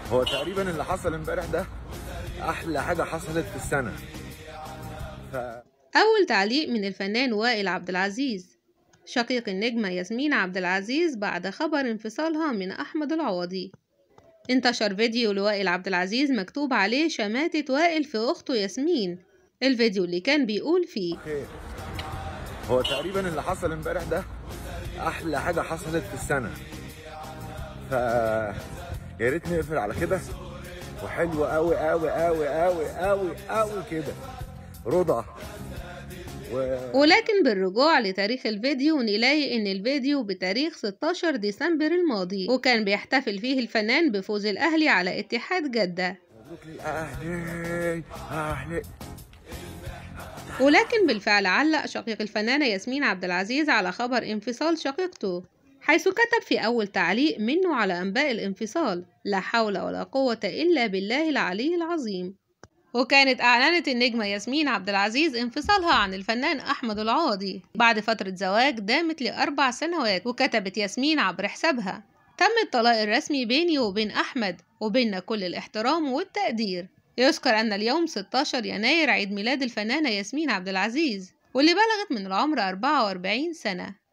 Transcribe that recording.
هو تقريبا اللي حصل امبارح ده احلى حاجه حصلت في السنه ف... أول تعليق من الفنان وائل عبد العزيز شقيق النجمة ياسمين عبد العزيز بعد خبر انفصالها من أحمد العوضي انتشر فيديو لوائل عبد العزيز مكتوب عليه شماتة وائل في أخته ياسمين الفيديو اللي كان بيقول فيه خير هو تقريبا اللي حصل امبارح ده احلى حاجه حصلت في السنه ف يا ريت نقفل على كده وحلو قوي قوي قوي قوي قوي قوي كده رضا و... ولكن بالرجوع لتاريخ الفيديو نلاقي إن الفيديو بتاريخ 16 ديسمبر الماضي وكان بيحتفل فيه الفنان بفوز الأهلي على اتحاد جدة مبروك للاهلي اهلي ولكن بالفعل علق شقيق الفنانة ياسمين عبد العزيز على خبر انفصال شقيقته حيث كتب في أول تعليق منه على أنباء الانفصال لا حول ولا قوة إلا بالله العلي العظيم وكانت أعلنت النجمة ياسمين عبد العزيز انفصالها عن الفنان أحمد العوضي بعد فترة زواج دامت لأربع سنوات وكتبت ياسمين عبر حسابها تم الطلاق الرسمي بيني وبين أحمد وبيننا كل الاحترام والتقدير يذكر أن اليوم 16 يناير عيد ميلاد الفنانة ياسمين عبد العزيز واللي بلغت من العمر 44 سنة